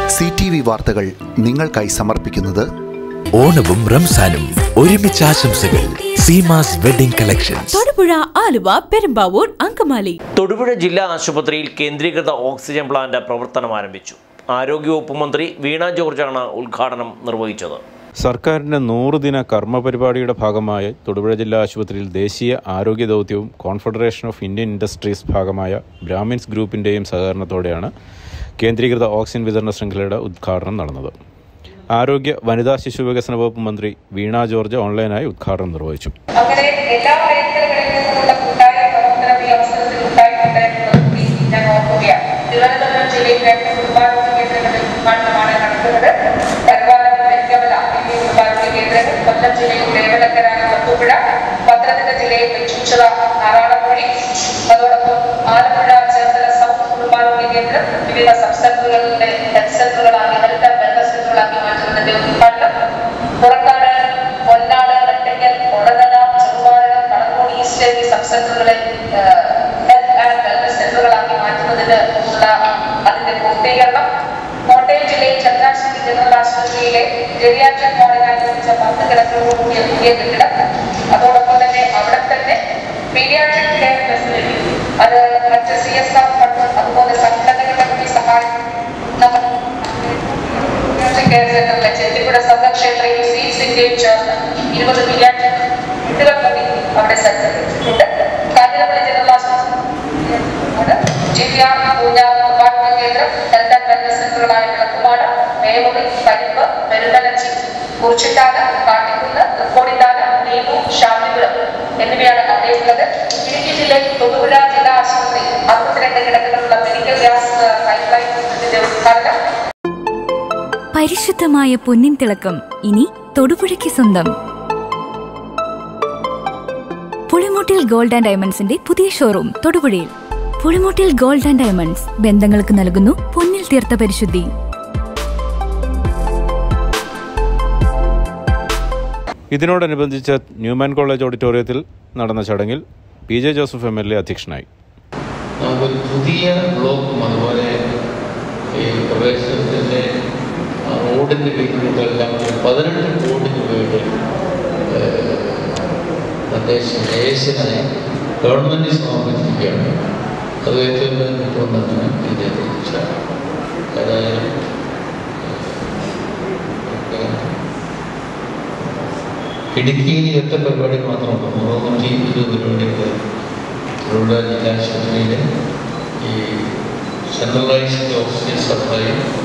C T V വാർത്തകൾ നിങ്ങൾക്കായി സമർപ്പിക്കുന്നത് ഓണവും റംസാനും ഒരുമിച്ച് ആശംസകൾ സീമാസ് വെഡിംഗ് കളക്ഷൻസ് തൊടുപുഴ ആലുവ പെരുമ്പാവൂർ അങ്കമാലി തൊടുപുഴ ജില്ലാ ആശുപത്രിയിൽ കേന്ദ്രീകൃത ഓക്സിജൻ പ്ലാന്റ് പ്രവർത്തനം ആരംഭിച്ചു ആരോഗ്യവകുപ്പ് മന്ത്രി വീണ ജോർജാണ് ഉദ്ഘാടനം നിർവഹിച്ചത് സർക്കാരിൻ്റെ നൂറുദിന കർമ്മ പരിപാടിയുടെ ഭാഗമായി തൊടുപുഴ ജില്ലാ ആശുപത്രിയിൽ ദേശീയ ആരോഗ്യ ദൗത്യവും കോൺഫെഡറേഷൻ ഓഫ് ഇന്ത്യൻ ഇൻഡസ്ട്രീസ് ഭാഗമായ ബ്രാഹ്മിൻസ് ഗ്രൂപ്പിൻ്റെയും സഹകരണത്തോടെയാണ് കേന്ദ്രീകൃത ഓക്സിജൻ വിതരണ ശൃംഖലയുടെ ഉദ്ഘാടനം നടന്നത് ആരോഗ്യ വനിതാ ശിശു വികസന വകുപ്പ് മന്ത്രി വീണ ജോർജ് ഓൺലൈനായി ഉദ്ഘാടനം നിർവഹിച്ചു അങ്ങനെ എല്ലാ മേഖലകളിൽ നിന്നുമുള്ള കൂട്ടായ പ്രവർത്തനം ഈ അവസരത്തിൽ ഉണ്ടായിട്ടുണ്ട് എന്നുള്ളത് കൂടി ഞാൻ ഓർക്കുകയാണ് തിരുവനന്തപുരം ജില്ലയിൽ രണ്ട് കുടുംബാരോഗ്യ കേന്ദ്രങ്ങളിൽ ഉദ്ഘാടനമാണ് നടക്കുന്നത് കരുവാലം വെങ്കമല എന്നീ കുടുംബാരോഗ്യ കേന്ദ്രങ്ങൾ കൊല്ലം ജില്ലയിൽ ദേവലക്കര വത്തുപുഴ പത്തനംതിട്ട ജില്ലയിൽ വെച്ചൂച്ചിറ നാരായണമൊഴി അതോടൊപ്പം ആലപ്പുഴ ചേർത്തല സൗത്ത് കുടുംബാരോഗ്യ കേന്ദ്രം വിവിധ സബ് സെന്ററുകളുടെ ഹെൽത്ത് സെന്ററുകളാക്കി ഹെൽത്ത് ആൻഡ് വെൽനസ് സെന്ററുകളാക്കി മാറ്റുന്നതിന്റെ ഉദ്ഘാടനം പുറക്കാട് പൊന്നാട് വെട്ടയ്ക്കൽ കൊടകര ചെറുവാഴം കടക്കോട് ഈസ്റ്റ് എന്നീ സബ് സെന്ററുകളെ ഹെൽത്ത് ആൻഡ് വെൽനസ് സെന്ററുകളാക്കി മാറ്റുന്നതിന് ഉള്ള അതിന്റെ പൂർത്തീകരണം കോട്ടയം ജില്ലയിൽ ചന്ദ്രാശ്ശേരി ജനറൽ ആശുപത്രിയിലെ ജെറിയാട്രിക് മോഡലായി നിർമ്മിച്ച പത്ത് കിടക്കോടുകൂടിയ പുതിയ കെട്ടിടം അതോടൊപ്പം തന്നെ അവിടെ തന്നെ പീഡിയാട്രിക് കെയർ ഫെസിലിറ്റി അത് മറ്റ് സി എസ് ആർ ഫണ്ട് അതുപോലെ സംഘടനകളുടെ കൂടി സഹായം നമ്മൾ കെയർ സെന്ററിലെ ചെത്തിപ്പുഴ സന്ദക്ഷേത്രയിൽ സീറ്റ്സ് ഇന്ത്യയും ചേർന്ന് ഇരുപത് പീഡിയാട്രിക് കുട്ടികൾ കൂടി അവിടെ സെന്ററിലുണ്ട് കാഞ്ഞിരപ്പള്ളി ജനറൽ ആശുപത്രി ജില്ലാ പൂഞ്ഞാർ കമ്പാർട്ട്മെന്റ് കേന്ദ്രം ഹെൽത്ത് ആൻഡ് വെൽനസ് സെന്ററുകളായ വിളക്കുമാട് മേമുറി കരിമ്പ് പെരുന്തലച്ചി കുറിച്ചിട്ടാട് കാട്ടിക്കുന്ന് തൃക്കോടിത്താട് നീമു ഷാമിപുരം എന്നിവയാണ് അവിടെയുള്ളത് ഇടുക്കി ജില്ലയിൽ തൊടുപുഴ ജില്ലാ ആശുപത്രി അറുപത്തിരണ്ട് കിടക്കുകളുള്ള മെഡിക്കൽ ഗ്യാസ് പൈപ്പ് ലൈൻ ഇതിന്റെ ഉദ്ഘാടനം പരിശുദ്ധമായ പൊന്നിൻ തിളക്കം ഇനി തൊടുപുഴയ്ക്ക് സ്വന്തം പുളിമൂട്ടിൽ ഗോൾഡ് ആൻഡ് ഡയമണ്ട്സിന്റെ പുതിയ ഷോറൂം തൊടുപുഴയിൽ പുളിമൂട്ടിൽ ഗോൾഡ് ആൻഡ് ഡയമണ്ട്സ് ബന്ധങ്ങൾക്ക് നൽകുന്നു പൊന്നിൽ തീർത്ത പരിശുദ്ധി ഇതിനോടനുബന്ധിച്ച് ന്യൂമാൻ കോളേജ് ഓഡിറ്റോറിയത്തിൽ നടന്ന ചടങ്ങിൽ P J Joseph M L A അധ്യക്ഷനായി നമുക്കൊരു പുതിയ ബ്ലോക്കും അതുപോലെ ഈ പ്രവേശനത്തിൻ്റെ ആ റോഡിൻ്റെ വീട്ടിലെല്ലാം ഒരു പതിനെട്ട് കോടി രൂപയുടെ ഏഹ്, നിർദ്ദേശം ദേശനായി ഗവൺമെൻറ് സമർപ്പിച്ചിരിക്കുകയാണ് അത് ഏറ്റവും കിട്ടുമെന്നാണ് ഇതിൻ്റെ പ്രതീക്ഷ ഏതായാലും ഏഹ്, ഇടുക്കിയിൽ ഒറ്റ പരിപാടി മാത്രമല്ല മുന്നൂറ്റി ഇരുപത് പരിപാടികൾ തൊഴിലുറ ജില്ലാ ആശുപത്രിയിലെ ഈ centralised oxygen supply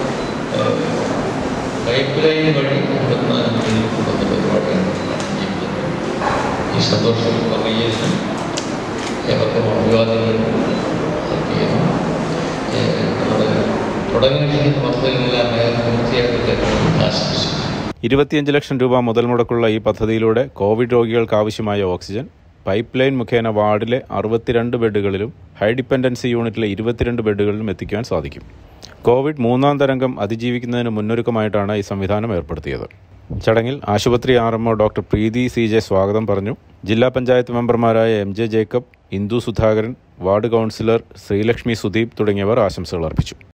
pipeline വഴി ഇവിടുന്ന് മുന്നിൽ കൊണ്ടുവന്ന പരിപാടിയാണ് നടത്തിയിരിക്കുന്നത് ഈ സന്തോഷം പറയുന്നു ഏവർക്കും അഭിവാദ്യങ്ങൾ നൽകിയത് നമ്മുടെ തുടങ്ങിയിരിക്കുന്ന പദ്ധതികളെല്ലാം വേഗം പൂർത്തിയാക്കട്ടെ എന്ന് ആശംസിക്കുന്നു ഇരുപത്തിയഞ്ച് ലക്ഷം രൂപ മുതൽ മുടക്കുള്ള ഈ പദ്ധതിയിലൂടെ കോവിഡ് രോഗികൾക്ക് ആവശ്യമായ ഓക്സിജൻ പൈപ്പ് ലൈൻ മുഖേന വാർഡിലെ അറുപത്തിരണ്ട് ബെഡുകളിലും ഹൈ ഡിപ്പെൻഡൻസി യൂണിറ്റിലെ ഇരുപത്തിരണ്ട് ബെഡുകളിലും എത്തിക്കാൻ സാധിക്കും കോവിഡ് മൂന്നാം തരംഗം അതിജീവിക്കുന്നതിന് മുന്നൊരുക്കമായിട്ടാണ് ഈ സംവിധാനം ഏർപ്പെടുത്തിയത് ചടങ്ങിൽ ആശുപത്രി R MO doctor Preethi C J സ്വാഗതം പറഞ്ഞു ജില്ലാ പഞ്ചായത്ത് മെമ്പർമാരായ M J Jacob Indu Sudhakaran ward councillor Sreelakshmi Sudeep തുടങ്ങിയവർ ആശംസകൾ അർപ്പിച്ചു